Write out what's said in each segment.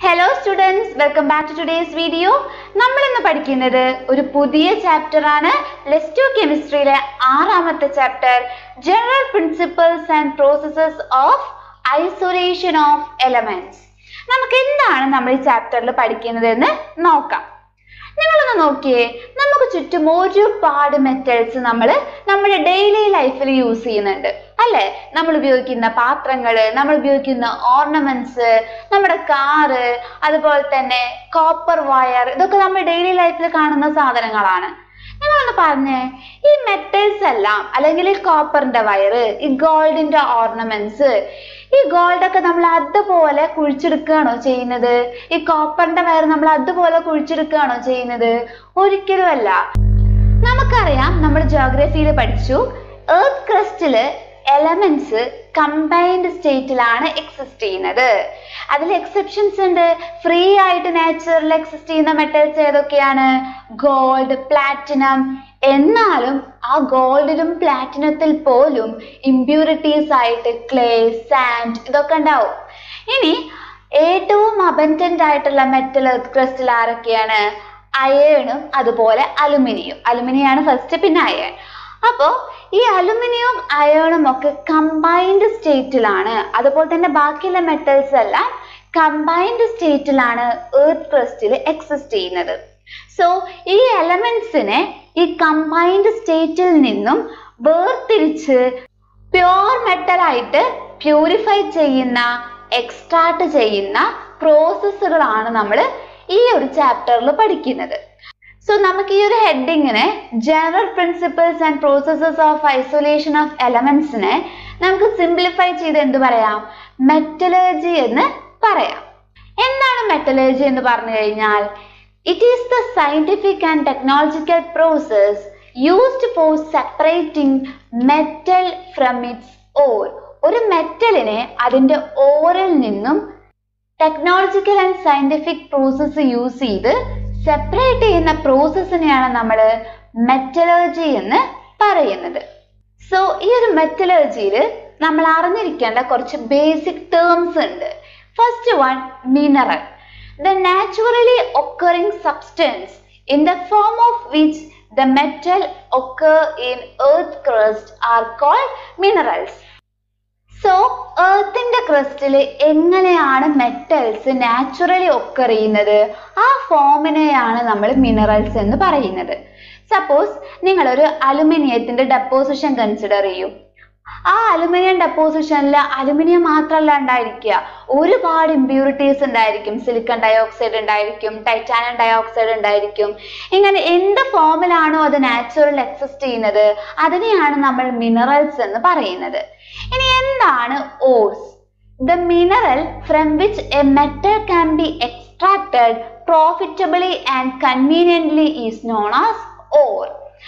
hello students welcome back to today's video നമ്മൾ ഇന്ന് പഠിക്കുന്നത് ഒരു പുതിയ ചാപ്റ്റർ ആണ് ലെസ് ടു കെമിസ്ട്രിയിലെ ആറാമത്തെ chapter general principles and processes of isolation of elements നമുക്ക് എന്താണ് നമ്മൾ ഈ ചാപ്റ്ററിൽ പഠിക്കുന്നത് എന്ന് നോക്കാം നിങ്ങളൊന്ന് നോക്കിയേ നമുക്ക് ചുറ്റും ഒരുപാട് മെറ്റൽസ് നമ്മൾ നമ്മുടെ ഡെയിലി ലൈഫിൽ യൂസ് ചെയ്യുന്നുണ്ട് അല്ലെ നമ്മൾ ഉപയോഗിക്കുന്ന പാത്രങ്ങൾ നമ്മൾ ഉപയോഗിക്കുന്ന ഓർണമെന്റ്സ് നമ്മുടെ കാറ് അതുപോലെ തന്നെ കോപ്പർ വയർ ഇതൊക്കെ നമ്മൾ ഡെയിലി ലൈഫിൽ കാണുന്ന സാധനങ്ങളാണ് നിങ്ങളൊന്ന് പറഞ്ഞേ ഈ മെറ്റൽസ് എല്ലാം അല്ലെങ്കിൽ ഈ കോപ്പറിന്റെ വയറ് ഈ ഗോൾഡിന്റെ ഓർണമെന്റ്സ് ഈ ഗോൾഡ് ഒക്കെ നമ്മൾ അതുപോലെ കുഴിച്ചെടുക്കുകയാണോ ചെയ്യുന്നത് ഈ കോപ്പറിന്റെ വയർ നമ്മൾ അതുപോലെ കുഴിച്ചെടുക്കുകയാണോ ചെയ്യുന്നത് ഒരിക്കലുമല്ല നമുക്കറിയാം നമ്മൾ ജോഗ്രഫിയിൽ പഠിച്ചു എർത്ത് ക്രസ്റ്റില് എലമെന്റ്സ് കമ്പൈൻഡ് സ്റ്റേറ്റിലാണ് എക്സിസ്റ്റ് ചെയ്യുന്നത് അതിൽ എക്സെപ്ഷൻസ് ഉണ്ട് ഫ്രീ ആയിട്ട് നാച്ചുറൽ എക്സിസ്റ്റ് ചെയ്യുന്ന മെറ്റൽസ് ഏതൊക്കെയാണ് ഗോൾഡ് പ്ലാറ്റിനം എന്നാലും ആ ഗോൾഡിലും പ്ലാറ്റിനത്തിൽ പോലും ഇമ്പ്യൂരിറ്റീസ് ആയിട്ട് ക്ലേ സാൻഡ് ഇതൊക്കെ ഉണ്ടാവും ഇനി ഏറ്റവും അബൻഡന്റ് ആയിട്ടുള്ള മെറ്റൽ ക്രിസ്റ്റൽ ആരൊക്കെയാണ് അയേണും അതുപോലെ അലുമിനിയം അലുമിനിയാണ് ഫസ്റ്റ് പിന്നെ അയൺ അപ്പോൾ ഈ അലുമിനിയം അയേണും ഒക്കെ കമ്പൈൻഡ് സ്റ്റേറ്റിലാണ് അതുപോലെ തന്നെ ബാക്കിയുള്ള മെറ്റൽസ് എല്ലാം കമ്പൈൻഡ് സ്റ്റേറ്റിലാണ് എർത്ത് ക്രസ്റ്റിൽ എക്സിസ്റ്റ് ചെയ്യുന്നത് സോ ഈ എലമെന്റ്സിനെ ഈ കമ്പൈൻഡ് സ്റ്റേറ്റിൽ നിന്നും വേർതിരിച്ച് പ്യോർ മെറ്റൽ ആയിട്ട് പ്യൂരിഫൈ ചെയ്യുന്ന എക്സ്ട്രാക്ട് ചെയ്യുന്ന പ്രോസസ്സുകളാണ് നമ്മൾ ഈ ഒരു ചാപ്റ്ററിൽ പഠിക്കുന്നത് സോ നമുക്ക് ഈ ഒരു ഹെഡിങ്ങിനെ general principles and processes of isolation of എലമെന്റ്സിനെ നമുക്ക് സിംപ്ലിഫൈ ചെയ്ത് എന്ത് പറയാം മെറ്റലർജി എന്ന് പറയാം എന്താണ് മെറ്റലർജി എന്ന് പറഞ്ഞു കഴിഞ്ഞാൽ it is the scientific and technological process used for separating metal from its ore ഒരു മെറ്റലിനെ അതിന്റെ ഓറിൽ നിന്നും technological and scientific process use ചെയ്ത് സെപ്പറേറ്റ് ചെയ്യുന്ന പ്രോസസ്സിനെയാണ് നമ്മൾ മെറ്റലർജി എന്ന് പറയുന്നത് സോ ഈ ഒരു മെറ്റലർജിയിൽ നമ്മൾ അറിഞ്ഞിരിക്കേണ്ട കുറച്ച് ബേസിക് ടേംസ് ഉണ്ട് first one mineral the naturally occurring substance in the form of which the metal occur in earth crust are called minerals so എർത്തിന്റെ ക്രസ്റ്റിൽ എങ്ങനെയാണ് മെറ്റൽസ് നാച്ചുറലി ഒക്കർ ചെയ്യുന്നത് ആ ഫോമിനെയാണ് നമ്മൾ മിനറൽസ് എന്ന് പറയുന്നത് സപ്പോസ് നിങ്ങൾ ഒരു അലുമിനിയത്തിന്റെ ഡെപ്പോസിഷൻ കൺസിഡർ ചെയ്യും ആ അലുമിനിയം ഡെപ്പോസിഷനിൽ അലുമിനിയം മാത്രമല്ല ഉണ്ടായിരിക്കുക ഒരുപാട് ഇമ്പ്യൂരിറ്റീസ് ഉണ്ടായിരിക്കും സിലിക്കൺ ഡയോക്സൈഡ് ഉണ്ടായിരിക്കും ടൈറ്റാനിയം ഡയോക്സൈഡ് ഉണ്ടായിരിക്കും ഇങ്ങനെ എന്ത് ഫോമിലാണോ അത് നാച്ചുറൽ എക്സിസ്റ്റ് ചെയ്യുന്നത് അതിനെയാണ് നമ്മൾ മിനറൽസ് എന്ന് പറയുന്നത് ഇനി എന്താണ് ores the mineral from which a metal can be extracted profitably and conveniently is known as ore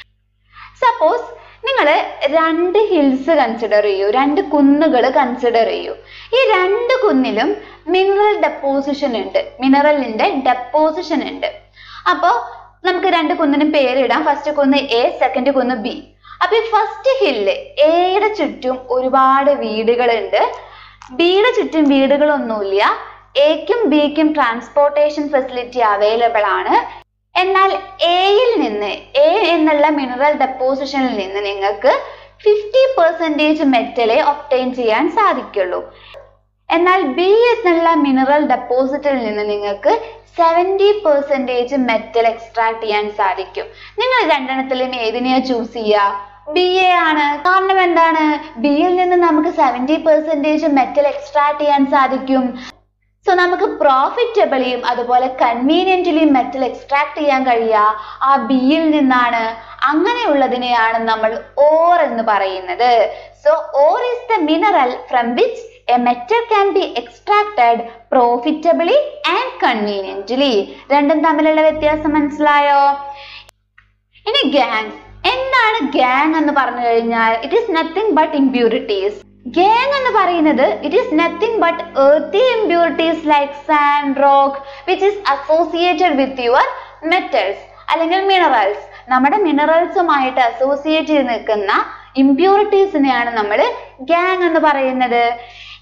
suppose നിങ്ങൾ രണ്ട് ഹിൽസ് കൺസിഡർ ചെയ്യൂ രണ്ട് കുന്നുകൾ കൺസിഡർ ചെയ്യൂ ഈ രണ്ട് കുന്നിലും മിനറൽ ഡെപ്പോസിഷൻ ഉണ്ട് മിനറലിന്റെ ഡെപ്പോസിഷൻ ഉണ്ട് അപ്പോൾ നമുക്ക് രണ്ട് കുന്നിനും പേരിടാം ഫസ്റ്റ് കുന്ന് എ സെക്കൻഡ് കുന്ന് ബി അപ്പൊ ഈ ഫസ്റ്റ് ഹില്ല് എയുടെ ചുറ്റും ഒരുപാട് വീടുകളുണ്ട് ബിയുടെ ചുറ്റും വീടുകളൊന്നുമില്ല എക്കും ബിക്കും ട്രാൻസ്പോർട്ടേഷൻ ഫെസിലിറ്റി അവൈലബിൾ ആണ് എന്നാൽ എയിൽ നിന്ന് എ എന്നുള്ള മിനറൽ ഡെപ്പോസിഷനിൽ നിന്ന് നിങ്ങൾക്ക് ഫിഫ്റ്റി പെർസെൻറ്റേജ് മെറ്റലെ ഒപ്റ്റൈൻ ചെയ്യാൻ സാധിക്കുള്ളൂ എന്നാൽ ബി എന്നുള്ള മിനറൽ ഡെപ്പോസിറ്റിൽ നിന്ന് നിങ്ങൾക്ക് സെവൻറ്റി പെർസെൻറ്റേജ് മെറ്റൽ എക്സ്ട്രാക്ട് ചെയ്യാൻ സാധിക്കും നിങ്ങൾ രണ്ടെണ്ണത്തിലും ഏതിനെയാ ചൂസ് ചെയ്യുക ബി എ ആണ് കാരണം എന്താണ് ബിയിൽ നിന്ന് നമുക്ക് സെവൻറ്റി പെർസെൻറ്റേജ് മെറ്റൽ എക്സ്ട്രാക്ട് ചെയ്യാൻ സാധിക്കും സോ നമുക്ക് പ്രോഫിറ്റബിളിയും അതുപോലെ കൺവീനിയന്റ്ലിയും മെറ്റൽ എക്സ്ട്രാക്ട് ചെയ്യാൻ കഴിയുക ആ ബിയിൽ നിന്നാണ് അങ്ങനെയുള്ളതിനെയാണ് നമ്മൾ ഓർ എന്ന് പറയുന്നത് so ore is the mineral from which a metal can be extracted profitably and conveniently രണ്ടും തമ്മിലുള്ള വ്യത്യാസം മനസ്സിലായോ ഇനി ഗാങ് എന്താണ് ഗാങ് എന്ന് പറഞ്ഞു കഴിഞ്ഞാൽ it is nothing but impurities gangue എന്ന് പറയുന്നത് it is nothing but earthy impurities like sand rock which is associated with your metals അല്ലെങ്കിൽ മിനറൽസ് നമ്മുടെ മിനറൽസുമായിട്ട് അസോസിയേറ്റ് ചെയ്ത് നിൽക്കുന്ന ഇമ്പ്യൂരിറ്റീസിനെയാണ് നമ്മൾ ഗാങ് എന്ന് പറയുന്നത് ഈ നെക്സ്റ്റ്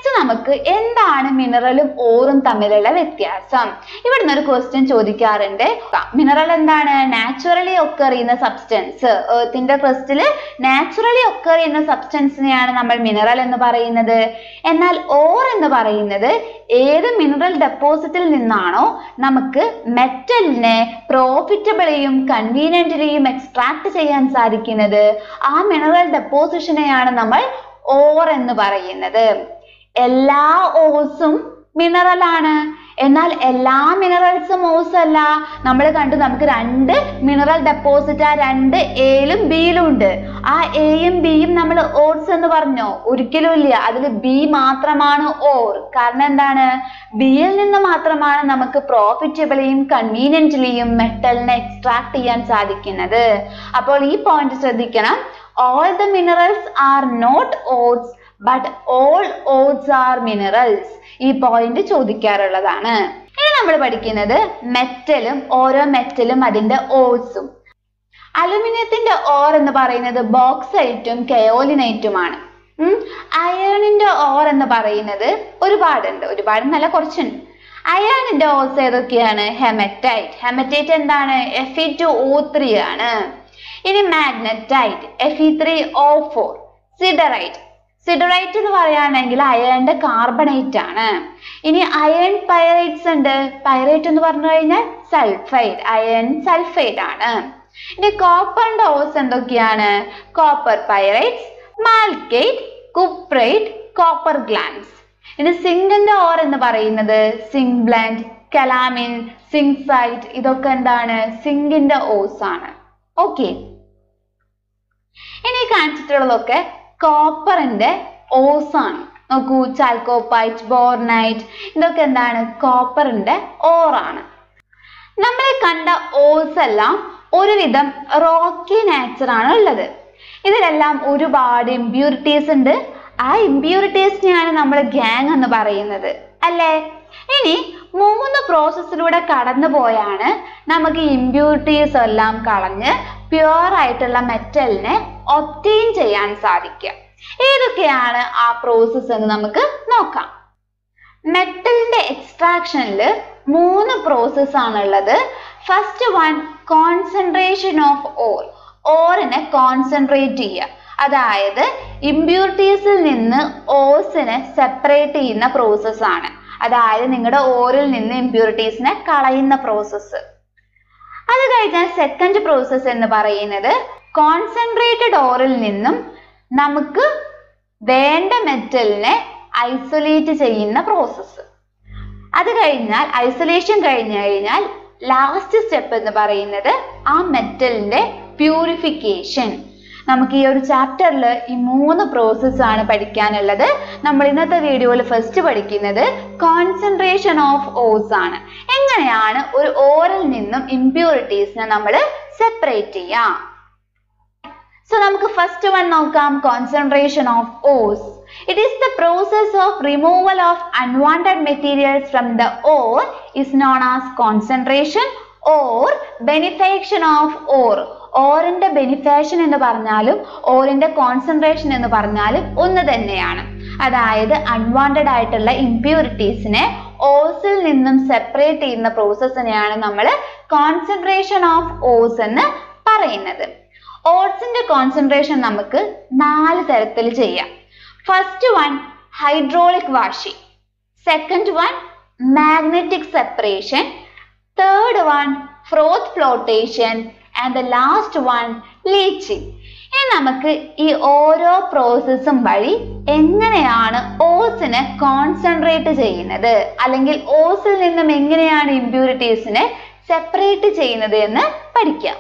നെക്സ്റ്റ് നമുക്ക് എന്താണ് മിനറലും ഓറും തമ്മിലുള്ള വ്യത്യാസം ഇവിടുന്ന് ഒരു ക്വസ്റ്റ്യൻ ചോദിക്കാറുണ്ട് മിനറൽ എന്താണ് നാച്ചുറലി ഒക്കർ ചെയ്യുന്ന സബ്സ്റ്റൻസ് ഏർത്തിന്റെ ക്രസ്റ്റിൽ നാച്ചുറലി ഒക്കർ ചെയ്യുന്ന സബ്സ്റ്റൻസിനെയാണ് നമ്മൾ മിനറൽ എന്ന് പറയുന്നത് എന്നാൽ ഓർ എന്ന് പറയുന്നത് ഏത് മിനറൽ ഡെപ്പോസിറ്റിൽ നിന്നാണോ നമുക്ക് മെറ്റലിനെ പ്രോഫിറ്റബിളിയും കൺവീനിയന്റിലിയും എക്സ്ട്രാക്ട് ചെയ്യാൻ സാധിക്കുന്നത് ആ മിനറൽ ഡെപ്പോസിഷനെയാണ് നമ്മൾ ഓർ എന്ന് പറയുന്നത് എല്ലാ ഓസും മിനറൽ ആണ് എന്നാൽ എല്ലാ മിനറൽസും ഓസ് അല്ല നമ്മൾ കണ്ടു നമുക്ക് രണ്ട് മിനറൽ ഡെപ്പോസിറ്റ് ആ രണ്ട് എയിലും ബിയിലും ഉണ്ട് ആ എയും ബിയും നമ്മൾ ഓർസ് എന്ന് പറഞ്ഞോ ഒരിക്കലും ഇല്ല അതിൽ ബി മാത്രമാണ് ഓർ കാരണം എന്താണ് ബിയിൽ നിന്ന് മാത്രമാണ് നമുക്ക് പ്രോഫിറ്റബിളിയും കൺവീനിയന്റ്ലിയും മെറ്റലിനെ എക്സ്ട്രാക്ട് ചെയ്യാൻ സാധിക്കുന്നത് അപ്പോൾ ഈ പോയിന്റ് ശ്രദ്ധിക്കണം all the minerals are not ores but all ores are minerals ഈ പോയിന്റ് ചോദിക്കാറുള്ളതാണ് ഇനി നമ്മൾ പഠിക്കുന്നത് മെറ്റലും ഓരോ മെറ്റലും അതിന്റെ ഓൾസും അലുമിനിയത്തിന്റെ ഓർ എന്ന് പറയുന്നത് ബോക്സൈറ്റും കെയോലിനൈറ്റുമാണ് അയേണിന്റെ ഓർ എന്ന് പറയുന്നത് ഒരുപാടുണ്ട് ഒരുപാട് നല്ല കുറച്ചുണ്ട് അയേണിന്റെ ഓർസ് ഏതൊക്കെയാണ് ഹെമറ്റൈറ്റ് ഹെമറ്റൈറ്റ് എന്താണ് F E two O three ആണ് ഇനി magnetite F E three O four siderite siderite എന്ന് പറയുകയാണെങ്കിൽ അയണിന്റെ കാർബണേറ്റ് ആണ് ഇനി അയൺ പൈറൈറ്റ്സ് ഉണ്ട് പൈറൈറ്റ് എന്ന് പറഞ്ഞു കഴിഞ്ഞാൽ സൾഫൈഡ് അയൺ സൾഫൈഡ് ആണ് ഇനി കോപ്പറിന്റെ ഓസ് എന്തൊക്കെയാണ് copper pyrites malachite cuprite copper glance ഇനി സിങ്കിന്റെ ഓർ എന്ന് പറയുന്നത് zinc blende calamine zincite ഇതൊക്കെ എന്താണ് സിങ്കിന്റെ ഓസ് ആണ് ഓക്കെ ഇനി കാണിച്ചിട്ടുള്ളതൊക്കെ കോപ്പറിന്റെ ഓസ് ആണ് നോക്കൂ ചാൽക്കോപ്പൈറ്റ് ബോർനൈറ്റ് ഇതൊക്കെ എന്താണ് കോപ്പറിന്റെ ഓറാണ് നമ്മളെ കണ്ട ഓസ് എല്ലാം ഒരുവിധം റോക്കി നാച്ചർ ആണ് ഉള്ളത് ഇതിലെല്ലാം ഒരുപാട് ഇമ്പ്യൂരിറ്റീസ് ഉണ്ട് ആ ഇമ്പ്യൂരിറ്റീസിനെയാണ് നമ്മൾ ഗ്യാങ് എന്ന് പറയുന്നത് അല്ലേ ഇനി മൂന്ന് പ്രോസസ്സിലൂടെ കടന്നു പോയാണ് നമുക്ക് ഇമ്പ്യൂരിറ്റീസ് എല്ലാം കളഞ്ഞ് പ്യുവർ ആയിട്ടുള്ള മെറ്റലിനെ ഒപ്റ്റെയിൻ ചെയ്യാൻ സാധിക്കുക ഏതൊക്കെയാണ് ആ പ്രോസസ്സ് എന്ന് നമുക്ക് നോക്കാം മെറ്റലിന്റെ എക്സ്ട്രാക്ഷനിൽ മൂന്ന് പ്രോസസ് ആണുള്ളത് first one concentration of ore ഓറിനെ കോൺസെൻട്രേറ്റ് ചെയ്യുക അതായത് ഇമ്പ്യൂരിറ്റീസിൽ നിന്ന് ഓസിനെ സെപ്പറേറ്റ് ചെയ്യുന്ന പ്രോസസ് ആണ് അതായത് നിങ്ങളുടെ ഓറിൽ നിന്ന് ഇമ്പ്യൂരിറ്റീസിനെ കളയുന്ന പ്രോസസ്സ് അത് കഴിഞ്ഞാൽ സെക്കൻഡ് പ്രോസസ്സ് എന്ന് പറയുന്നത് കോൺസെൻട്രേറ്റഡ് ഓറിൽ നിന്നും നമുക്ക് വേണ്ട മെറ്റലിനെ ഐസൊലേറ്റ് ചെയ്യുന്ന പ്രോസസ്സ് അത് കഴിഞ്ഞാൽ ഐസൊലേഷൻ കഴിഞ്ഞു കഴിഞ്ഞാൽ ലാസ്റ്റ് സ്റ്റെപ്പ് എന്ന് പറയുന്നത് ആ മെറ്റലിന്റെ പ്യൂരിഫിക്കേഷൻ നമുക്ക് ഈ ഒരു ചാപ്റ്ററിൽ ഈ മൂന്ന് പ്രോസസ് ആണ് പഠിക്കാനുള്ളത് നമ്മൾ ഇന്നത്തെ വീഡിയോയിൽ ഫസ്റ്റ് പഠിക്കുന്നത് കോൺസെൻട്രേഷൻ ഓഫ് ഓസ് ആണ് എങ്ങനെയാണ് ഒരു ഓറിൽ നിന്നും ഇമ്പ്യൂരിറ്റീസിനെ നമ്മൾ സെപ്പറേറ്റ് ചെയ്യാം സോ നമുക്ക് ഫസ്റ്റ് വൺ നോക്കാം concentration of ores it is the process of removal of unwanted materials from the ore is known as concentration or benefaction of ore ഓറിന്റെ ബെനിഫാക്ഷൻ എന്ന് പറഞ്ഞാലും ഓറിന്റെ കോൺസെൻട്രേഷൻ എന്ന് പറഞ്ഞാലും ഒന്ന് തന്നെയാണ് അതായത് അൺവാണ്ടഡ് ആയിട്ടുള്ള ഇമ്പ്യൂരിറ്റീസിനെ ഓസിൽ നിന്നും സെപ്പറേറ്റ് ചെയ്യുന്ന പ്രോസസ്സിനെയാണ് നമ്മൾ കോൺസെൻട്രേഷൻ ഓഫ് ഓസ് എന്ന് പറയുന്നത് ഓട്സിന്റെ കോൺസെൻട്രേഷൻ നമുക്ക് നാല് തരത്തിൽ ചെയ്യാം first one hydraulic washing second one magnetic separation third one froth flotation and the last one leaching ഇനി നമുക്ക് ഈ ഓരോ പ്രോസസ്സും വഴി എങ്ങനെയാണ് ഓസിനെ കോൺസെൻട്രേറ്റ് ചെയ്യുന്നത് അല്ലെങ്കിൽ ഓസിൽ നിന്നും എങ്ങനെയാണ് ഇമ്പ്യൂരിറ്റീസിനെ സെപ്പറേറ്റ് ചെയ്യുന്നത് എന്ന് പഠിക്കാം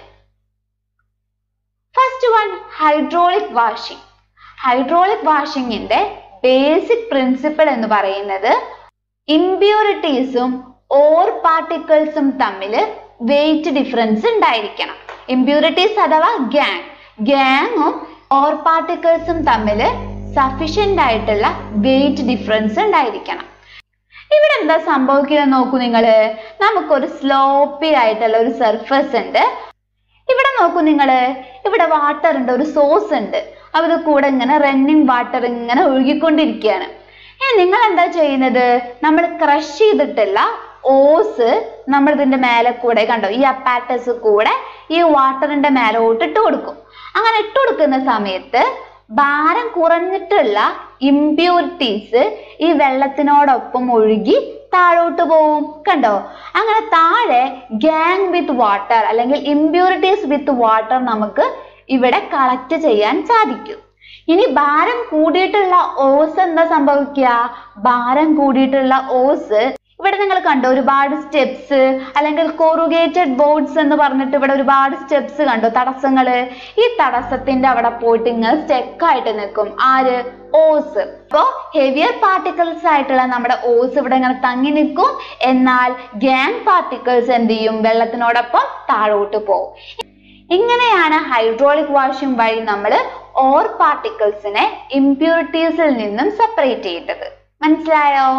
first one hydraulic washing hydraulic വാഷിങ്ങിന്റെ ബേസിക് പ്രിൻസിപ്പിൾ എന്ന് പറയുന്നത് ഇമ്പ്യൂരിറ്റീസും ഓർ പാർട്ടിക്കിൾസും തമ്മിൽ വെയിറ്റ് ഡിഫറൻസ് ഉണ്ടായിരിക്കണം ഇമ്പ്യൂരിറ്റീസ് അഥവാ ഗ്യാങ് ഗ്യാങ്ങും ഓർ പാർട്ടിക്കിൾസും തമ്മിൽ സഫീഷ്യന്റ് ആയിട്ടുള്ള വെയിറ്റ് ഡിഫറൻസ് ഉണ്ടായിരിക്കണം ഇവിടെ എന്താ സംഭവിക്കുന്നത് നോക്കൂ നിങ്ങൾ നമുക്കൊരു സ്ലോപ്പി ആയിട്ടുള്ള ഒരു സർഫസ് ഉണ്ട് ഇവിടെ നോക്കൂ നിങ്ങൾ ഇവിടെ വാട്ടർ ഉണ്ട് ഒരു സോഴ്സ് ഉണ്ട് അത് കൂടെ ഇങ്ങനെ റണ്ണിങ് വാട്ടർ ഇങ്ങനെ ഒഴുകിക്കൊണ്ടിരിക്കുകയാണ് ഇനി നിങ്ങൾ എന്താ ചെയ്യുന്നത് നമ്മൾ ക്രഷ് ചെയ്തിട്ടുള്ള ഓസ് നമ്മൾ ഇതിന്റെ മേലെ കൂടെ കണ്ടോ ഈ അപ്പാറ്റസ് കൂടെ ഈ വാട്ടറിന്റെ മേലോട്ട് ഇട്ട് കൊടുക്കും അങ്ങനെ ഇട്ട് കൊടുക്കുന്ന സമയത്ത് ഭാരം കുറഞ്ഞിട്ടുള്ള ഇമ്പ്യൂരിറ്റീസ് ഈ വെള്ളത്തിനോടൊപ്പം ഒഴുകി താഴോട്ട് പോവും കണ്ടോ അങ്ങനെ താഴെ ഗ്യാങ് വിത്ത് വാട്ടർ അല്ലെങ്കിൽ ഇമ്പ്യൂരിറ്റീസ് വിത്ത് വാട്ടർ നമുക്ക് ഇവിടെ കളക്ട് ചെയ്യാൻ സാധിക്കും ഇനി ഭാരം കൂടിയിട്ടുള്ള ഓസ് എന്താ സംഭവിക്കുക ഭാരം കൂടിയിട്ടുള്ള ഓസ് ഇവിടെ നിങ്ങൾ കണ്ടോ ഒരുപാട് സ്റ്റെപ്സ് അല്ലെങ്കിൽ കൊറുഗേറ്റഡ് ബോർഡ്സ് എന്ന് പറഞ്ഞിട്ട് ഇവിടെ ഒരുപാട് സ്റ്റെപ്സ് കണ്ടോ തടസ്സങ്ങള് ഈ തടസ്സത്തിന്റെ അവിടെ പോയിട്ട് ഇങ്ങനെ സ്റ്റെക്ക് ആയിട്ട് നിൽക്കും ആര് ഓസ് അപ്പോ ഹെവിയർ പാർട്ടിക്കിൾസ് ആയിട്ടുള്ള നമ്മുടെ ഓസ് ഇവിടെ ഇങ്ങനെ തങ്ങി നിൽക്കും എന്നാൽ ഗ്യാങ് പാർട്ടിക്കിൾസ് എന്ത് ചെയ്യും വെള്ളത്തിനോടൊപ്പം താഴോട്ട് പോകും ഇങ്ങനെയാണ് ഹൈഡ്രോളിക് വാഷിംഗ് വഴി നമ്മൾ ഓർ പാർട്ടിക്കിൾസിനെ ഇംപ്യൂരിറ്റീസിൽ നിന്നും സെപ്പറേറ്റ് ചെയ്തത് മനസ്സിലായോ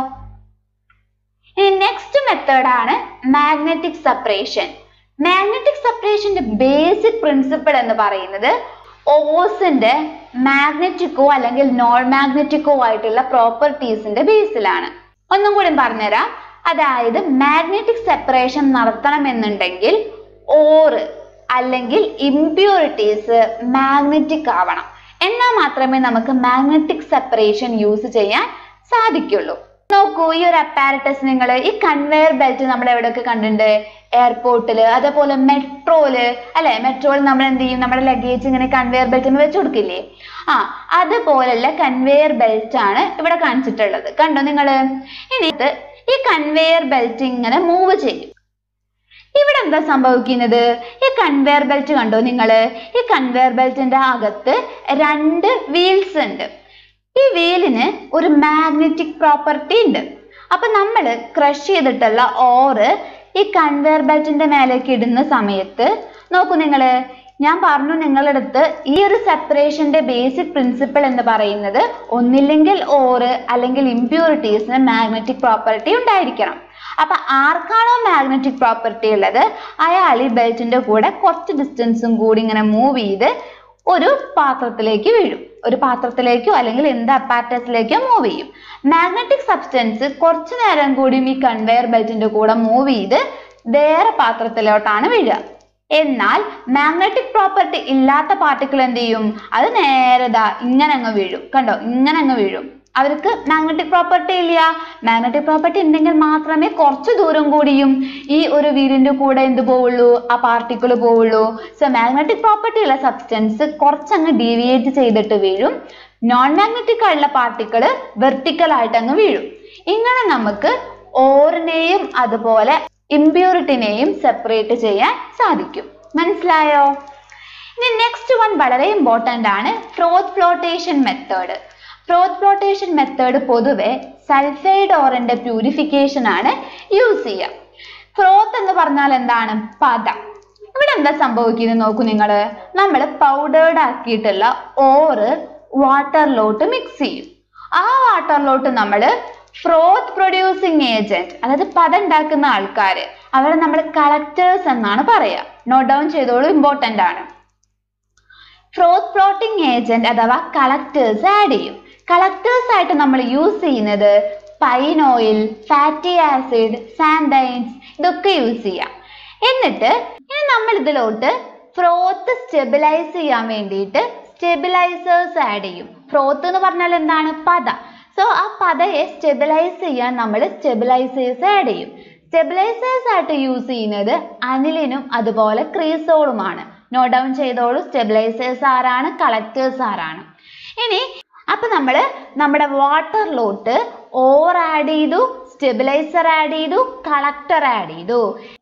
ഇനി നെക്സ്റ്റ് മെത്തേഡ് ആണ് മാഗ്നറ്റിക് സെപ്പറേഷൻ മാഗ്നറ്റിക് സെപ്പറേഷന്റെ ബേസിക് പ്രിൻസിപ്പിൾ എന്ന് പറയുന്നത് ഓസിന്റെ മാഗ്നറ്റിക്കോ അല്ലെങ്കിൽ നോൺ മാഗ്നറ്റിക്കോ ആയിട്ടുള്ള പ്രോപ്പർട്ടീസിന്റെ ബേസിലാണ് ഒന്നും കൂടി പറഞ്ഞുതരാം അതായത് മാഗ്നറ്റിക് സെപ്പറേഷൻ നടത്തണമെന്നുണ്ടെങ്കിൽ ഓറ് അല്ലെങ്കിൽ ഇംപ്യൂരിറ്റീസ് മാഗ്നറ്റിക് ആവണം എന്നാൽ മാത്രമേ നമുക്ക് മാഗ്നറ്റിക് സെപ്പറേഷൻ യൂസ് ചെയ്യാൻ സാധിക്കുള്ളൂ നോക്കൂ ഈ ഒരു അപ്പാരറ്റസ് നിങ്ങൾ ഈ കൺവെയർ ബെൽറ്റ് നമ്മൾ എവിടെയൊക്കെ കണ്ടിട്ടുണ്ട് എയർപോർട്ടിൽ അതേപോലെ മെട്രോയില് അല്ലെ മെട്രോയിൽ നമ്മൾ എന്ത് ചെയ്യും നമ്മുടെ ലഗേജ് ഇങ്ങനെ കൺവെയർ ബെൽറ്റിന് വെച്ച് കൊടുക്കില്ലേ ആ അതുപോലുള്ള കൺവെയർ ബെൽറ്റ് ആണ് ഇവിടെ കാണിച്ചിട്ടുള്ളത് കണ്ടോ നിങ്ങൾ ഇനി ഇത് ഈ കൺവെയർ ബെൽറ്റ് ഇങ്ങനെ മൂവ് ചെയ്യും ഇവിടെ എന്താ സംഭവിക്കുന്നത് ഈ കൺവെയർ ബെൽറ്റ് കണ്ടോ നിങ്ങൾ ഈ കൺവെയർ ബെൽറ്റിന്റെ അകത്ത് രണ്ട് വീൽസ് ഉണ്ട് ഈ വീലിന് ഒരു മാഗ്നറ്റിക് പ്രോപ്പർട്ടി ഉണ്ട് അപ്പൊ നമ്മൾ ക്രഷ് ചെയ്തിട്ടുള്ള ഓറ് ഈ കൺവെയർ ബെൽറ്റിന്റെ മേലേക്ക് ഇടുന്ന സമയത്ത് നോക്കൂ നിങ്ങൾ ഞാൻ പറഞ്ഞു നിങ്ങളുടെ അടുത്ത് ഈ ഒരു സെപ്പറേഷന്റെ ബേസിക് പ്രിൻസിപ്പിൾ എന്ന് പറയുന്നത് ഒന്നില്ലെങ്കിൽ ഓറ് അല്ലെങ്കിൽ ഇമ്പ്യൂരിറ്റീസിന് മാഗ്നറ്റിക് പ്രോപ്പർട്ടി ഉണ്ടായിരിക്കണം അപ്പൊ ആർക്കാണോ മാഗ്നറ്റിക് പ്രോപ്പർട്ടി ഉള്ളത് അയാൾ ഈ ബെൽറ്റിന്റെ കൂടെ കുറച്ച് ഡിസ്റ്റൻസും കൂടി ഇങ്ങനെ മൂവ് ചെയ്ത് ഒരു പാത്രത്തിലേക്ക് വീഴും ഒരു പാത്രത്തിലേക്കോ അല്ലെങ്കിൽ എന്ത് അപ്പാറ്റസിലേക്കോ മൂവ് ചെയ്യും മാഗ്നറ്റിക് സബ്സ്റ്റൻസ് കുറച്ചു നേരം കൂടി ഈ കൺവെയർ ബെൽറ്റിന്റെ കൂടെ മൂവ് ചെയ്ത് വേറെ പാത്രത്തിലോട്ടാണ് വീഴുക എന്നാൽ മാഗ്നറ്റിക് പ്രോപ്പർട്ടി ഇല്ലാത്ത പാർട്ടിക്കിൾ എന്ത് ചെയ്യും അത് നേരെ ദാ ഇങ്ങനെ അങ്ങ് വീഴും കണ്ടോ ഇങ്ങനെ അങ്ങ് വീഴും അവർക്ക് മാഗ്നറ്റിക് പ്രോപ്പർട്ടി ഇല്ല മാഗ്നറ്റിക് പ്രോപ്പർട്ടി ഉണ്ടെങ്കിൽ മാത്രമേ കുറച്ച് ദൂരം കൂടിയും ഈ ഒരു വീലിന്റെ കൂടെ എന്ത് പോവുള്ളൂ ആ പാർട്ടിക്കിൾ പോവുള്ളൂ സോ മാഗ്നറ്റിക് പ്രോപ്പർട്ടി ഉള്ള സബ്സ്റ്റൻസ് കുറച്ചങ്ങ് ഡീവിയേറ്റ് ചെയ്തിട്ട് വീഴും നോൺ മാഗ്നറ്റിക് ആയിട്ടുള്ള പാർട്ടിക്കിൾ വെർട്ടിക്കൽ ആയിട്ട് അങ്ങ് വീഴും ഇങ്ങനെ നമുക്ക് ഓറിനെയും അതുപോലെ ഇമ്പ്യൂരിറ്റിനെയും സെപ്പറേറ്റ് ചെയ്യാൻ സാധിക്കും മനസ്സിലായോ ഇനി നെക്സ്റ്റ് വൺ വളരെ ഇമ്പോർട്ടൻ്റ് ആണ് froth flotation method froth flotation method പൊതുവെ സൾഫൈഡ് ഓറിന്റെ പ്യൂരിഫിക്കേഷൻ ആണ് യൂസ് ചെയ്യുക ഫ്രോത്ത് എന്ന് പറഞ്ഞാൽ എന്താണ് പത ഇവിടെ എന്താ സംഭവിക്കുന്നത് നോക്കൂ നിങ്ങൾ നമ്മൾ പൗഡേർഡ് ആക്കിയിട്ടുള്ള ഓറ് വാട്ടറിലോട്ട് മിക്സ് ചെയ്യും ആ വാട്ടറിലോട്ട് നമ്മൾ ഫ്രോത്ത് പ്രൊഡ്യൂസിങ് ഏജന്റ് അതായത് പത ഉണ്ടാക്കുന്ന ആൾക്കാർ അവരെ നമ്മൾ കളക്ടേഴ്സ് എന്നാണ് പറയുക നോട്ട് ഡൗൺ ചെയ്തോളൂ ഇമ്പോർട്ടൻ്റ് ആണ് ഫ്രോത്ത് ഫ്ലോട്ടിംഗ് ഏജന്റ് അഥവാ കളക്ടേഴ്സ് ആഡ് ചെയ്യും കളക്ടേഴ്സ് ആയിട്ട് നമ്മൾ യൂസ് ചെയ്യുന്നത് pine oil fatty acid xanthates ഇതൊക്കെ യൂസ് ചെയ്യാം എന്നിട്ട് ഇനി നമ്മൾ ഇതിലോട്ട് ഫ്രോത്ത് സ്റ്റെബിലൈസ് ചെയ്യാൻ വേണ്ടിയിട്ട് സ്റ്റെബിലൈസേഴ്സ് ആഡ് ചെയ്യും ഫ്രോത്ത് എന്ന് പറഞ്ഞാൽ എന്താണ് പത സോ ആ പതയെ സ്റ്റെബിലൈസ് ചെയ്യാൻ നമ്മൾ സ്റ്റെബിലൈസേഴ്സ് ആഡ് ചെയ്യും സ്റ്റെബിലൈസേഴ്സ് ആയിട്ട് യൂസ് ചെയ്യുന്നത് അനിലിനും അതുപോലെ ക്രീസോളുമാണ് നോട്ട് ഡൗൺ ചെയ്തോളൂ സ്റ്റെബിലൈസേഴ്സ് ആരാണ് കളക്ടേഴ്സ് ആരാണ് ഇനി അപ്പൊ നമ്മൾ നമ്മുടെ വാട്ടറിലോട്ട് ഓർ ആഡ് ചെയ്തു സ്റ്റെബിലൈസർ ആഡ് ചെയ്തു കളക്ടർ ആഡ് ചെയ്തു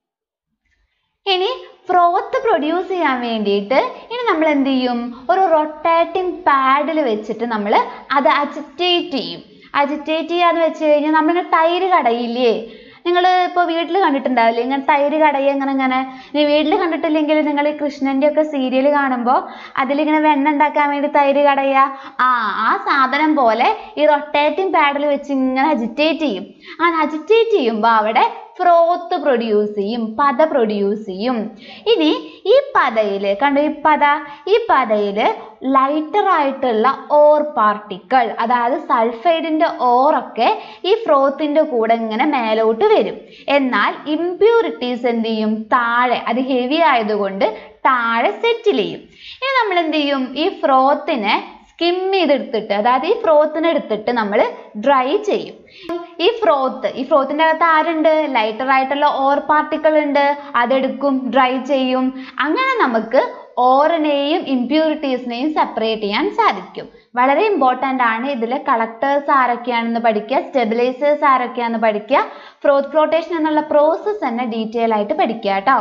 ഇനി ഫ്രോത്ത് പ്രൊഡ്യൂസ് ചെയ്യാൻ വേണ്ടിയിട്ട് ഇനി നമ്മൾ എന്ത് ചെയ്യും ഒരു റൊട്ടേറ്റിംഗ് പാഡിൽ വെച്ചിട്ട് നമ്മൾ അത് അജിറ്റേറ്റ് ചെയ്യും അജിറ്റേറ്റ് ചെയ്യാന്ന് വെച്ച് കഴിഞ്ഞാൽ നമ്മളിങ്ങനെ തൈര് കടയില്ലേ നിങ്ങൾ ഇപ്പോൾ വീട്ടിൽ കണ്ടിട്ടുണ്ടാവില്ലേ ഇങ്ങനെ തൈര് കടയെ ഇങ്ങനെ ഇങ്ങനെ ഇനി വീട്ടിൽ കണ്ടിട്ടില്ലെങ്കിൽ നിങ്ങൾ ഈ കൃഷ്ണന്റെ ഒക്കെ സീരിയൽ കാണുമ്പോൾ അതിലിങ്ങനെ വെണ്ണ ഉണ്ടാക്കാൻ വേണ്ടി തൈര് കടയ ആ ആ സാധനം പോലെ ഈ റൊട്ടേറ്റിംഗ് പാഡിൽ വെച്ച് ഇങ്ങനെ അജിറ്റേറ്റ് ചെയ്യും അങ്ങനെ അജിറ്റേറ്റ് ചെയ്യുമ്പോൾ അവിടെ ഫ്രോത്ത് പ്രൊഡ്യൂസ് ചെയ്യും പത പ്രൊഡ്യൂസ് ചെയ്യും ഇനി ഈ പതയിൽ കണ്ടു ഈ പത ഈ പതയിൽ ലൈറ്റർ ആയിട്ടുള്ള ഓർ പാർട്ടിക്കിൾ അതായത് സൾഫൈഡിന്റെ ഓറൊക്കെ ഈ ഫ്രോത്തിന്റെ കൂടെ ഇങ്ങനെ മേലോട്ട് വരും എന്നാൽ ഇമ്പ്യൂരിറ്റീസ് എന്ത് ചെയ്യും താഴെ അത് ഹെവി ആയതുകൊണ്ട് താഴെ സെറ്റിൽ ചെയ്യും ഇനി നമ്മൾ എന്ത് ചെയ്യും ഈ ഫ്രോത്തിനെ സ്കിം ചെയ്തെടുത്തിട്ട് അതായത് ഈ ഫ്രോത്തിനെ എടുത്തിട്ട് നമ്മൾ ഡ്രൈ ചെയ്യും ഈ ഫ്രോത്ത് ഈ ഫ്രോത്തിന്റെ അകത്ത് ആരുണ്ട് ലൈറ്റർ ആയിട്ടുള്ള ഓർ പാർട്ടിക്കിൾ ഉണ്ട് അതെടുക്കും ഡ്രൈ ചെയ്യും അങ്ങനെ നമുക്ക് ഓറിനെയും ഇമ്പ്യൂരിറ്റീസിനെയും സെപ്പറേറ്റ് ചെയ്യാൻ സാധിക്കും വളരെ ഇമ്പോർട്ടൻ്റ് ആണ് ഇതിൽ കളക്ടേഴ്സ് ആരൊക്കെയാണെന്ന് പഠിക്കുക സ്റ്റെബിലൈസേഴ്സ് ആരൊക്കെയാണെന്ന് പഠിക്കുക ഫ്രോത്ത് ഫ്ലോട്ടേഷൻ എന്നുള്ള പ്രോസസ്സ് തന്നെ ഡീറ്റെയിൽ ആയിട്ട് പഠിക്കുക കേട്ടോ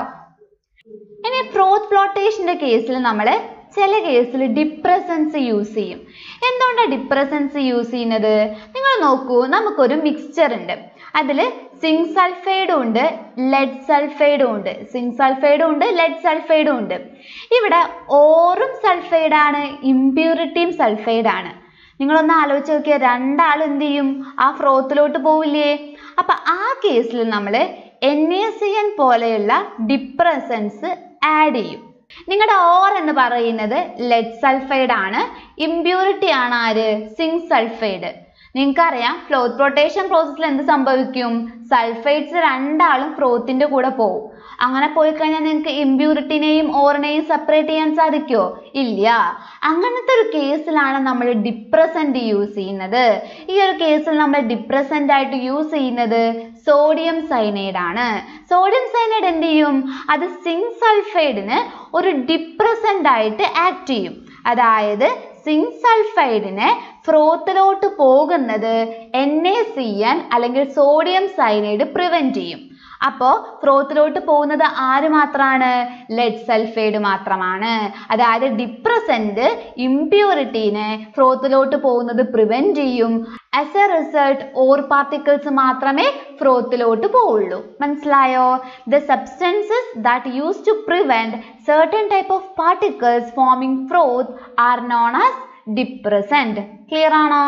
ഇനി ഫ്രോത്ത് ഫ്ലോട്ടേഷന്റെ കേസിൽ നമ്മൾ ചില കേസിൽ ഡിപ്രസൻസ് യൂസ് ചെയ്യും എന്തുകൊണ്ടാണ് ഡിപ്രസൻസ് യൂസ് ചെയ്യുന്നത് നിങ്ങൾ നോക്കൂ നമുക്കൊരു മിക്സ്ചർ ഉണ്ട് അതിൽ സിങ്ക് സൾഫൈഡും ഉണ്ട് ലെഡ് സൾഫൈഡും ഉണ്ട് സിങ്ക് സൾഫൈഡും ഉണ്ട് ലെഡ് സൾഫൈഡും ഉണ്ട് ഇവിടെ ഓറും സൾഫൈഡാണ് ഇമ്പ്യൂരിറ്റിയും സൾഫൈഡാണ് നിങ്ങളൊന്ന് ആലോചിച്ച് നോക്കിയാൽ രണ്ടാളും എന്ത് ചെയ്യും ആ ഫ്രോത്തിലോട്ട് പോവില്ലേ അപ്പൊ ആ കേസിൽ നമ്മൾ എൻ എ സി എൻ പോലെയുള്ള ഡിപ്രസൻസ് ആഡ് ചെയ്യും നിങ്ങളുടെ ഓർ എന്ന് പറയുന്നത് ലെഡ് സൾഫൈഡ് ആണ് ഇമ്പ്യൂരിറ്റി ആണ് ആര് സിങ്ക് സൾഫൈഡ് നിങ്ങൾക്കറിയാം ഫ്ലോത്ത് റൊട്ടേഷൻ പ്രോസസ്സിൽ എന്ത് സംഭവിക്കും സൾഫൈഡ്സ് രണ്ടാളും ഫ്രോത്തിന്റെ കൂടെ പോകും അങ്ങനെ പോയി കഴിഞ്ഞാൽ നിങ്ങൾക്ക് ഇമ്പ്യൂരിറ്റിനെയും ഓറിനെയും സെപ്പറേറ്റ് ചെയ്യാൻ സാധിക്കുമോ ഇല്ല അങ്ങനത്തെ ഒരു കേസിലാണ് നമ്മൾ ഡിപ്രസന്റ് യൂസ് ചെയ്യുന്നത് ഈ ഒരു കേസിൽ നമ്മൾ ഡിപ്രസന്റ് ആയിട്ട് യൂസ് ചെയ്യുന്നത് സോഡിയം സൈനൈഡ് ആണ് സോഡിയം സൈനൈഡ് എന്ത് ചെയ്യും അത് സിങ്ക് സൾഫൈഡിന് ഒരു ഡിപ്രസന്റ് ആയിട്ട് ആക്ട് ചെയ്യും അതായത് സിങ്ക് സൾഫൈഡിനെ ഫ്രോത്തിലോട്ട് പോകുന്നത് എൻ എ സി എൻ അല്ലെങ്കിൽ സോഡിയം സൈനൈഡ് പ്രിവെന്റ് ചെയ്യും അപ്പോൾ ഫ്രോത്തിലോട്ട് പോകുന്നത് ആര് മാത്രമാണ് ലെഡ് സൾഫൈഡ് മാത്രമാണ് അതായത് ഡിപ്രസന്റ് ഇമ്പ്യൂരിറ്റീനെ ഫ്രോത്തിലോട്ട് പോകുന്നത് പ്രിവെന്റ് ചെയ്യും as a result ore particles മാത്രമേ ഫ്രോത്തിലോട്ട് പോവുള്ളൂ മനസ്സിലായോ the substances that use to prevent certain type of particles forming froth are known as depressant clear ആണോ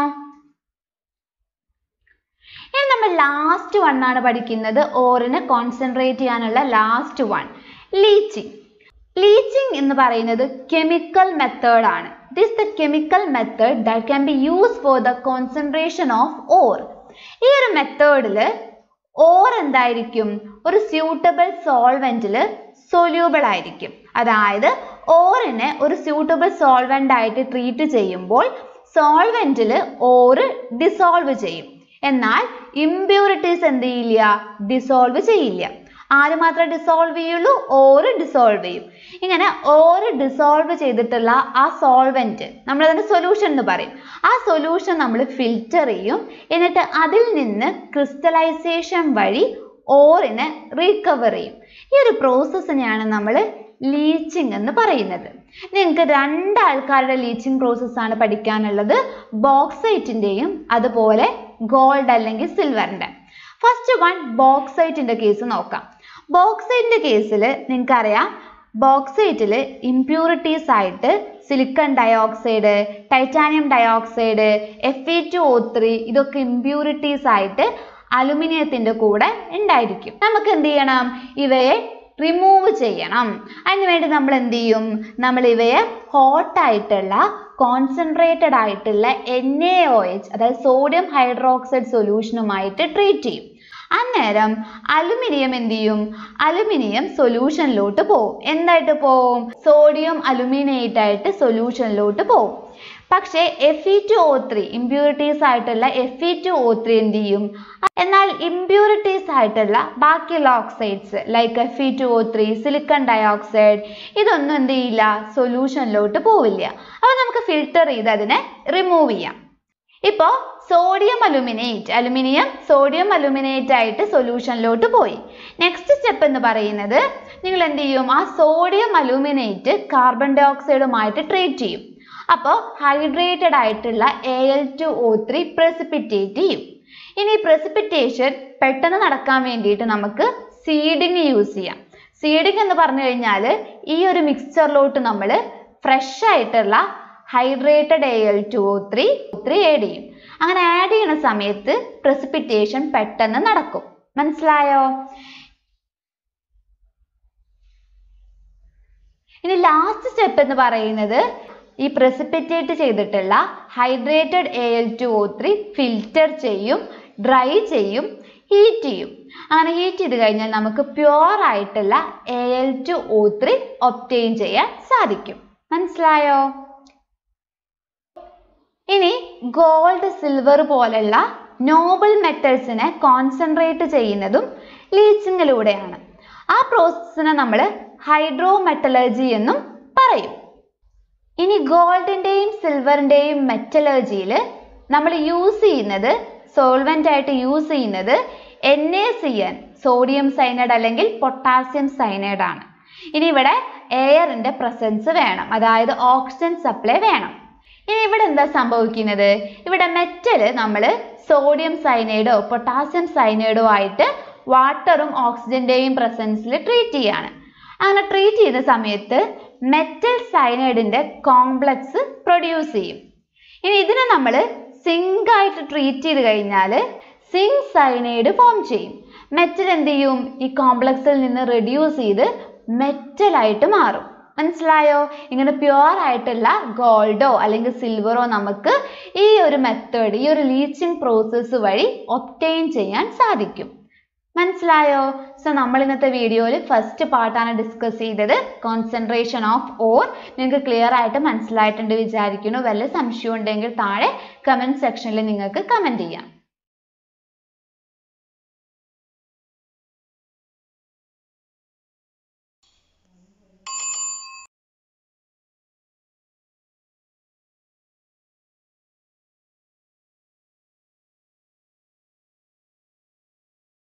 ഇനി നമ്മൾ ലാസ്റ്റ് വൺ ആണ് പഠിക്കുന്നത് ഓറിനെ കോൺസെൻട്രേറ്റ് ചെയ്യാനുള്ള ലാസ്റ്റ് വൺ ലീച്ചിങ് ലീച്ചിങ് എന്ന് പറയുന്നത് കെമിക്കൽ മെത്തേഡ് ആണ് it is the chemical method that can be use for the concentration of ore ഈ ഒരു മെത്തേഡിൽ ഓർ എന്തായിരിക്കും ഒരു സ്യൂട്ടബിൾ സോൾവെന്റിൽ സൊല്യൂബിൾ ആയിരിക്കും അതായത് ഓറിനെ ഒരു സ്യൂട്ടബിൾ സോൾവെന്റ് ആയിട്ട് ട്രീറ്റ് ചെയ്യുമ്പോൾ സോൾവെന്റിൽ ഓറ് ഡിസോൾവ് ചെയ്യും എന്നാൽ ഇമ്പ്യൂരിറ്റീസ് എന്ത് ചെയ്യില്ല ഡിസോൾവ് ചെയ്യില്ല ആര് മാത്രമേ ഡിസോൾവ് ചെയ്യുള്ളൂ ഓറ് ഡിസോൾവ് ചെയ്യും ഇങ്ങനെ ഓറ് ഡിസോൾവ് ചെയ്തിട്ടുള്ള ആ സോൾവെന്റ് നമ്മൾ അതിന്റെ സൊല്യൂഷൻ എന്ന് പറയും ആ സൊല്യൂഷൻ നമ്മൾ ഫിൽറ്റർ ചെയ്യും എന്നിട്ട് അതിൽ നിന്ന് ക്രിസ്റ്റലൈസേഷൻ വഴി ഓറിനെ റീകവർ ചെയ്യും ഈ ഒരു പ്രോസസ്സിനെയാണ് നമ്മൾ ലീച്ചിങ് എന്ന് പറയുന്നത് നിങ്ങൾക്ക് രണ്ട് ആൾക്കാരുടെ ലീച്ചിങ് പ്രോസസ്സാണ് പഠിക്കാനുള്ളത് ബോക്സൈറ്റിൻ്റെയും അതുപോലെ ഗോൾഡ് അല്ലെങ്കിൽ സിൽവറിൻ്റെ ഫസ്റ്റ് വൺ ബോക്സൈറ്റിൻ്റെ കേസ് നോക്കാം ബോക്സൈറ്റിൻ്റെ കേസിൽ നിങ്ങൾക്കറിയാം ബോക്സൈറ്റിൽ ഇമ്പ്യൂരിറ്റീസ് ആയിട്ട് silicon dioxide titanium dioxide F E two O three ഇതൊക്കെ ഇമ്പ്യൂരിറ്റീസ് ആയിട്ട് അലുമിനിയത്തിൻ്റെ കൂടെ ഉണ്ടായിരിക്കും നമുക്ക് എന്ത് ചെയ്യണം ഇവയെ റിമൂവ് ചെയ്യണം അതിനുവേണ്ടി നമ്മൾ എന്ത് ചെയ്യും നമ്മൾ ഇവയെ ഹോട്ട് ആയിട്ടുള്ള കോൺസെൻട്രേറ്റഡ് ആയിട്ടുള്ള എൻ എ ഒ എച്ച് അതായത് സോഡിയം ഹൈഡ്രോക്സൈഡ് സൊല്യൂഷനുമായിട്ട് ട്രീറ്റ് ചെയ്യും അന്നേരം അലുമിനിയം എന്ത് ചെയ്യും അലുമിനിയം സൊല്യൂഷനിലോട്ട് പോവും എന്തായിട്ട് പോവും സോഡിയം അലുമിനേറ്റ് ആയിട്ട് സൊല്യൂഷനിലോട്ട് പോവും പക്ഷേ F E two O three impurities ആയിട്ടുള്ള F E two O three എന്ത് ചെയ്യും എന്നാൽ ഇമ്പ്യൂരിറ്റീസ് ആയിട്ടുള്ള ബാക്കിയുള്ള oxides like F E two O three silicon dioxide ഇതൊന്നും എന്ത് ചെയ്യില്ല സൊല്യൂഷനിലോട്ട് പോവില്ല അപ്പോൾ നമുക്ക് ഫിൽട്ടർ ചെയ്ത് അതിനെ റിമൂവ് ചെയ്യാം ഇപ്പോൾ sodium aluminate aluminium sodium aluminate ആയിട്ട് സൊല്യൂഷനിലോട്ട് പോയി നെക്സ്റ്റ് സ്റ്റെപ്പ് എന്ന് പറയുന്നത് നിങ്ങൾ എന്ത് ചെയ്യും ആ സോഡിയം അലുമിനേറ്റ് കാർബൺ ഡൈ ഓക്സൈഡുമായിട്ട് ട്രീറ്റ് ചെയ്യും അപ്പോൾ ഹൈഡ്രേറ്റഡ് ആയിട്ടുള്ള A L two O three precipitate ചെയ്യും ഇനി പ്രസിപ്പിറ്റേഷൻ പെട്ടെന്ന് നടക്കാൻ വേണ്ടിയിട്ട് നമുക്ക് സീഡിങ് യൂസ് ചെയ്യാം സീഡിങ് എന്ന് പറഞ്ഞു കഴിഞ്ഞാൽ ഈ ഒരു മിക്സ്ചറിലോട്ട് നമ്മൾ ഫ്രഷ് ആയിട്ടുള്ള hydrated A L two O three three add ചെയ്യും അങ്ങനെ ആഡ് ചെയ്യുന്ന സമയത്ത് പ്രസിപ്പിറ്റേഷൻ പെട്ടെന്ന് നടക്കും മനസ്സിലായോ ഇനി ലാസ്റ്റ് സ്റ്റെപ്പ് എന്ന് പറയുന്നത് ഈ പ്രസിപ്പിറ്റേറ്റ് ചെയ്തിട്ടുള്ള hydrated A L two O three filter ചെയ്യും ഡ്രൈ ചെയ്യും ഹീറ്റ് ചെയ്യും അങ്ങനെ ഹീറ്റ് ചെയ്ത് കഴിഞ്ഞാൽ നമുക്ക് പ്യുവർ ആയിട്ടുള്ള A L two O three obtain ചെയ്യാൻ സാധിക്കും മനസ്സിലായോ ഇനി ഗോൾഡ് സിൽവർ പോലുള്ള നോബിൾ മെറ്റൽസിനെ കോൺസെൻട്രേറ്റ് ചെയ്യുന്നതും ലീച്ചിങ്ങിലൂടെയാണ് ആ പ്രോസസ്സിനെ നമ്മൾ ഹൈഡ്രോ മെറ്റലർജി എന്നും പറയും ഇനി ഗോൾഡിന്റെയും സിൽവറിന്റെയും മെറ്റലർജിയിൽ നമ്മൾ യൂസ് ചെയ്യുന്നത് സോൾവെന്റ് ആയിട്ട് യൂസ് ചെയ്യുന്നത് N A C N sodium cyanide അല്ലെങ്കിൽ പൊട്ടാസ്യം സൈനൈഡ് ആണ് ഇനി ഇവിടെ എയറിന്റെ പ്രസൻസ് വേണം അതായത് ഓക്സിജൻ സപ്ലൈ വേണം ഇനി ഇവിടെ എന്താ സംഭവിക്കുന്നത് ഇവിടെ മെറ്റൽ നമ്മൾ സോഡിയം സൈനൈഡോ പൊട്ടാസ്യം സൈനൈഡോ ആയിട്ട് വാട്ടറും ഓക്സിജന്റെയും പ്രസൻസിൽ ട്രീറ്റ് ചെയ്യാണ് അങ്ങനെ ട്രീറ്റ് ചെയ്യുന്ന സമയത്ത് മെറ്റൽ സൈനൈഡിന്റെ കോംപ്ലക്സ് പ്രൊഡ്യൂസ് ചെയ്യും ഇനി ഇതിനെ നമ്മൾ സിങ്ക് ആയിട്ട് ട്രീറ്റ് ചെയ്ത് കഴിഞ്ഞാൽ സിങ്ക് സൈനൈഡ് ഫോം ചെയ്യും മെറ്റൽ എന്ത് ചെയ്യും ഈ കോംപ്ലക്സിൽ നിന്ന് റെഡ്യൂസ് ചെയ്ത് മെറ്റൽ ആയിട്ട് മാറും മനസ്സിലായോ ഇങ്ങനെ പ്യുവർ ആയിട്ടുള്ള ഗോൾഡോ അല്ലെങ്കിൽ സിൽവറോ നമുക്ക് ഈ ഒരു മെത്തേഡ് ഈ ഒരു ലീച്ചിങ് പ്രോസസ്സ് വഴി ഒപ്റ്റെയിൻ ചെയ്യാൻ സാധിക്കും മനസ്സിലായോ സോ നമ്മൾ ഇന്നത്തെ വീഡിയോയിൽ ഫസ്റ്റ് പാർട്ടാണ് ഡിസ്കസ് ചെയ്തത് കോൺസെൻട്രേഷൻ ഓഫ് ഓർ നിങ്ങൾക്ക് ക്ലിയർ ആയിട്ട് മനസ്സിലായിട്ടുണ്ട് വിചാരിക്കുന്നു വല്ല സംശയം ഉണ്ടെങ്കിൽ താഴെ കമന്റ് സെക്ഷനിൽ നിങ്ങൾക്ക് കമന്റ് ചെയ്യാം